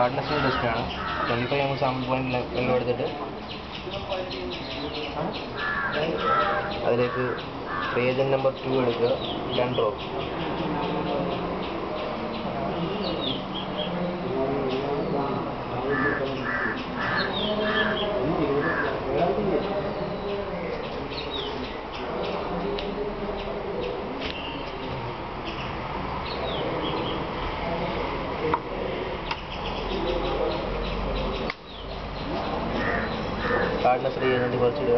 hardness ടെസ്റ്റാണ് twenty five M L sample point വെള്ളം എടുത്തിട്ട് അതിലേക്ക് റിയേജൻ നമ്പർ ടു എടുക്കുക ടെൻ ഡ്രോപ്പ് ഹാർഡ്നെസ് റിയേജൻറ്റ് കുറച്ചിടുക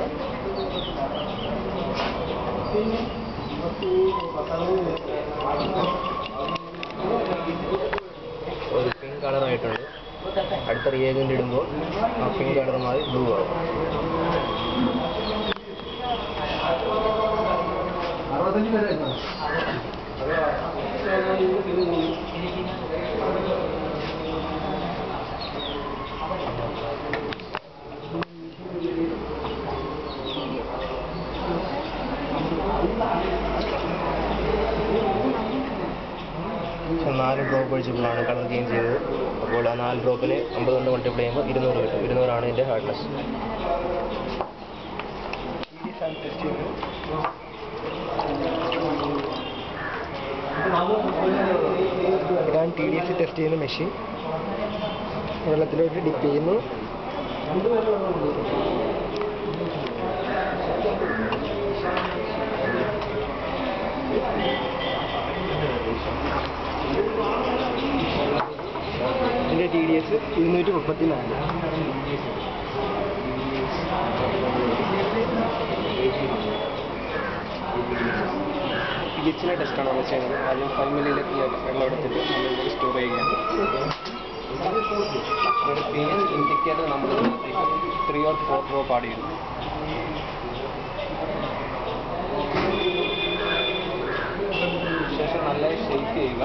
ഒരു പിങ്ക് കളറായിട്ടുണ്ട് അടുത്ത റിയേജൻ്റ് ഇടുമ്പോൾ ആ പിങ്ക് കളർ മാറി ബ്ലൂ ആവും അറുപത്തഞ്ച് പേരെ പക്ഷെ നാല് ഡ്രോപ്പ് ഒഴിച്ചപ്പോഴാണ് കളർ ചേഞ്ച് ചെയ്തത് അപ്പോൾ ആ നാല് ഡ്രോപ്പിന് അമ്പത് കൊണ്ട് മൾട്ടിപ്ലൈ ചെയ്യുമ്പോൾ ഇരുന്നൂറ് കിട്ടും ഇരുന്നൂറാണ് ഇതിൻ്റെ ഹാർഡ്നെസ് ഇതാണ് ടി ഡി എസ് ടെസ്റ്റ് ചെയ്യുന്ന മെഷീൻ വെള്ളത്തിലോട്ട് ഡിപ്പ് ചെയ്യുന്നു ഇതിൻ്റെ ടി ഡി എസ് ഇരുന്നൂറ്റി മുപ്പത്തി നാല് പി എച്ചിൻ്റെ ടെസ്റ്റാണ് നമ്മൾ ചെയ്യുന്നത് ആദ്യം ഫൈവ് മില്ലിയിലേക്ക് വെള്ളം എടുത്തിട്ട് നമ്മൾ സ്റ്റോർ ചെയ്യുകയാണ് പി എച്ച് ഇൻഡിക്കേറ്റർ നമ്മൾ three or four drop add ചെയ്യുന്നു ശേഷം നല്ലതായി ഷെയ്ക്ക് ചെയ്യുക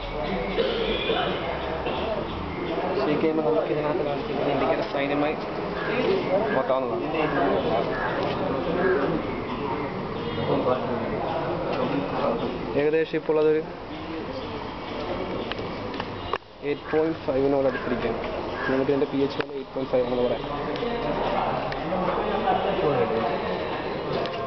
ഷെയ്ക്ക് ചെയ്യുമ്പോൾ നമുക്ക് ഇതിനകത്ത് കാണിച്ചിരിക്കുന്ന ഇൻഡിക്കേറ്റർ സൈനുമായി നോക്കാവുന്നതാണ് ഏകദേശം ഇപ്പോൾ അതൊരു എയ്റ്റ് പോയിൻറ്റ് ഫൈവിനോട് അടുത്തിരിക്കുകയാണ് നമുക്ക് ഇതിൻ്റെ P H eight point five ആണെന്ന് പറയാം